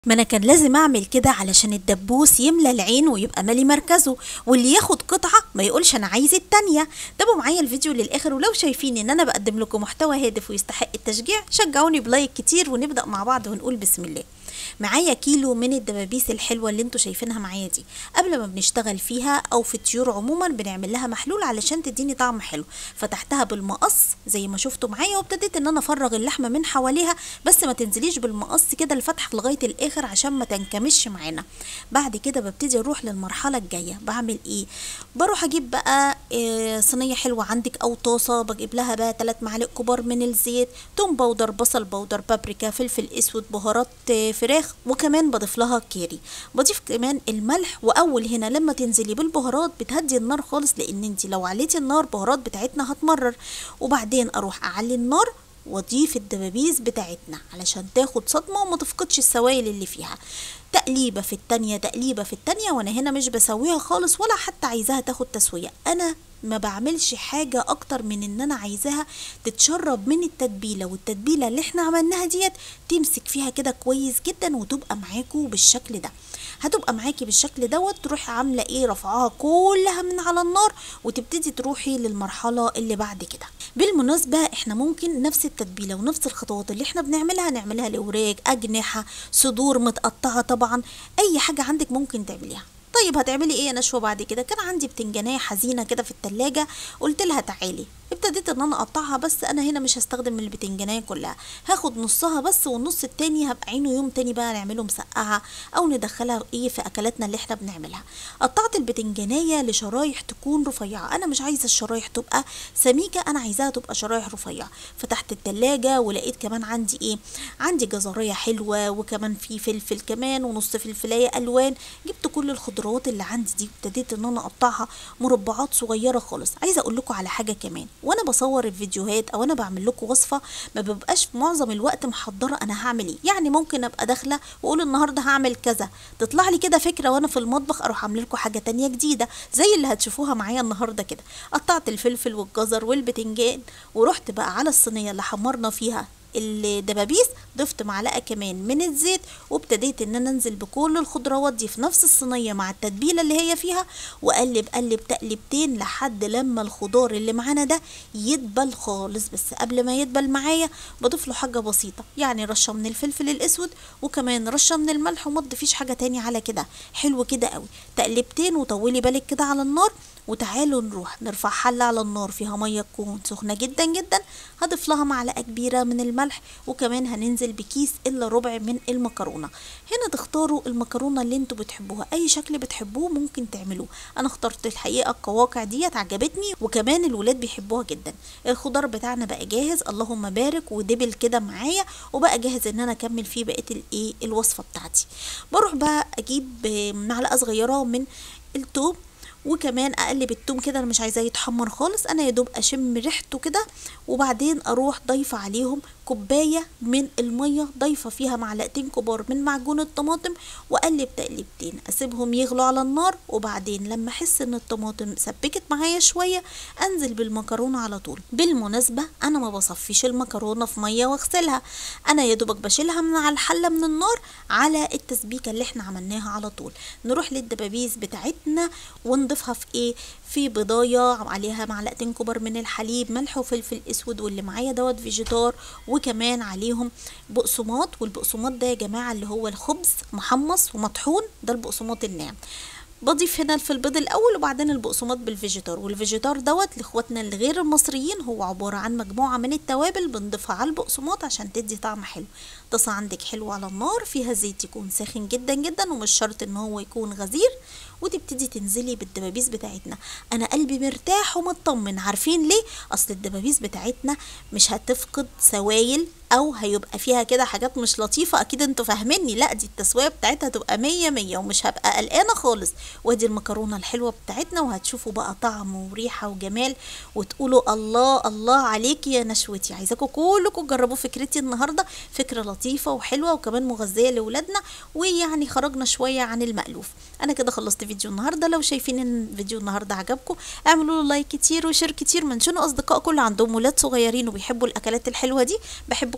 ما انا كان لازم اعمل كده علشان الدبوس يملى العين ويبقى مالي مركزه واللي ياخد قطعه ما يقولش انا عايز التانية تابعوا معايا الفيديو للاخر ولو شايفين ان انا بقدم لكم محتوى هادف ويستحق التشجيع شجعوني بلايك كتير ونبدا مع بعض ونقول بسم الله معايا كيلو من الدبابيس الحلوه اللي انتوا شايفينها معايا دي قبل ما بنشتغل فيها او في الطيور عموما بنعمل لها محلول علشان تديني طعم حلو فتحتها بالمقص زي ما شفتوا معايا وابتديت ان انا افرغ اللحمه من حواليها بس ما تنزليش بالمقص كده الفتح لغايه الاخر عشان ما تنكمش معانا بعد كده ببتدي اروح للمرحله الجايه بعمل ايه بروح اجيب بقى إيه صينيه حلوه عندك او طاسه بجيب لها بقى 3 معالق كبار من الزيت توم باودر بصل باودر بابريكا فلفل اسود بهارات آه، فراخ وكمان بضيف لها كاري بضيف كمان الملح واول هنا لما تنزلي بالبهارات بتهدي النار خالص لان انت لو عليتي النار بهارات بتاعتنا هتمرر وبعدين اروح اعلي النار واضيف الدبابيس بتاعتنا علشان تاخد صدمة وما تفقدش السوائل اللي فيها تقليبة في التانية تقليبة في التانية وانا هنا مش بسويها خالص ولا حتى عايزاها تاخد تسوية انا ما بعملش حاجة اكتر من ان انا عايزاها تتشرب من التتبيلة والتتبيلة اللي احنا عملناها ديت تمسك فيها كده كويس جدا وتبقى معاكوا بالشكل ده هتبقى معاكي بالشكل دوت تروحي عاملة ايه رفعها كلها من على النار وتبتدي تروحي للمرحلة اللي بعد كده بالمناسبة احنا ممكن نفس التتبيلة ونفس الخطوات اللي احنا بنعملها نعملها لأوراق أجنحة صدور متقطعة طبعا أي حاجة عندك ممكن تعمليها طيب هتعملي ايه يا نشوى بعد كده كان عندي بتنجانية حزينة كده في التلاجة قلت لها تعالي ابتديت ان انا اقطعها بس انا هنا مش هستخدم البتنجانية كلها هاخد نصها بس والنص التاني هبقى عينه يوم تاني بقى نعمله مسقعة او ندخلها ايه في اكلاتنا اللي احنا بنعملها قطعت البتنجانية لشرايح تكون رفيعة انا مش عايزة الشرايح تبقى سميكة انا عايزاها تبقى شرايح رفيعة فتحت التلاجة ولقيت كمان عندي ايه عندي جزرية حلوة وكمان في فلفل كمان ونص فلفلاية الوان جبت كل الخضروات اللي عندي دي ابتديت ان انا اقطعها مربعات صغيرة خالص عايزة اقول لكم على حاجة كمان وانا بصور الفيديوهات او انا بعمل لكم وصفه ما ببقاش في معظم الوقت محضره انا هعمل ايه يعني ممكن ابقى داخله واقول النهارده هعمل كذا تطلع لي كده فكره وانا في المطبخ اروح اعمل لكم حاجه تانية جديده زي اللي هتشوفوها معايا النهارده كده قطعت الفلفل والجزر والبتنجان ورحت بقى على الصينيه اللي حمرنا فيها الدبابيس ضفت معلقه كمان من الزيت وابتديت ان انا انزل بكل الخضروات دي في نفس الصينيه مع التتبيله اللي هي فيها واقلب قلب تقلبتين لحد لما الخضار اللي معانا ده يدبل خالص بس قبل ما يدبل معايا بضيف له حاجه بسيطه يعني رشه من الفلفل الاسود وكمان رشه من الملح وما تضيفيش حاجه تاني على كده حلو كده قوي تقلبتين وطولي بالك كده على النار وتعالوا نروح نرفع حلة على النار فيها مية تكون سخنة جدا جدا هضيف لها معلقة كبيرة من الملح وكمان هننزل بكيس إلا ربع من المكرونة هنا تختاروا المكرونة اللي انتوا بتحبوها أي شكل بتحبوه ممكن تعملوه أنا اخترت الحقيقة القواقع ديت عجبتني وكمان الولاد بيحبوها جدا الخضار بتاعنا بقى جاهز اللهم بارك ودبل كده معايا وبقى جاهز ان انا اكمل فيه بقية الايه الوصفة بتاعتي بروح بقى اجيب معلقة صغيرة من التوم وكمان اقلب التوم كده انا مش عايزاه يتحمر خالص انا يا دوب اشم ريحته كده وبعدين اروح ضايفه عليهم كوبايه من الميه ضايفه فيها معلقتين كبار من معجون الطماطم واقلب تقليبتين اسيبهم يغلوا على النار وبعدين لما احس ان الطماطم سبكت معايا شويه انزل بالمكرونه على طول بالمناسبه انا ما بصفيش المكرونه في ميه واغسلها انا يا دوبك بشيلها من على الحله من النار على التسبيكه اللي احنا عملناها على طول نروح للدبابيس بتاعتنا ونضيفها في ايه في بضايه عليها معلقتين كبار من الحليب ملح وفلفل اسود واللي معايا دوت فيجيتار وكمان عليهم بقسماط والبقسماط ده يا جماعه اللي هو الخبز محمص ومطحون ده البقسماط الناعم بضيف هنا في البيض الاول وبعدين البقسماط بالفيجيتار والفيجيتار دوت لاخواتنا الغير المصريين هو عباره عن مجموعه من التوابل بنضيفها على البقسماط عشان تدي طعم حلو طاسه عندك حلوه على النار فيها زيت يكون ساخن جدا جدا ومش شرط ان هو يكون غزير وتبتدي تنزلي بالدبابيس بتاعتنا انا قلبي مرتاح ومطمن عارفين ليه اصل الدبابيس بتاعتنا مش هتفقد سوائل او هيبقى فيها كده حاجات مش لطيفه اكيد انتوا فاهميني لا دي التسويه بتاعتها تبقى مية مية ومش هبقى قلقانه خالص وادي المكرونه الحلوه بتاعتنا وهتشوفوا بقى طعم وريحه وجمال وتقولوا الله الله عليكي يا نشوتي عايزاكم كلكم تجربوا فكرتي النهارده فكره لطيفه وحلوه وكمان مغذيه لاولادنا ويعني خرجنا شويه عن المألوف انا كده خلصت فيديو النهارده لو شايفين ان الفيديو النهارده عجبكم اعملوا له لايك كتير وشير كتير منشنوا اصدقائكم اللي عندهم ولاد صغيرين وبيحبوا الاكلات الحلوه دي بحبكم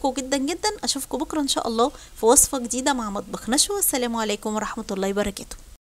بحبكم جدا جدا اشوفكم بكره ان شاء الله في وصفه جديده مع مطبخ نشوى والسلام عليكم ورحمه الله وبركاته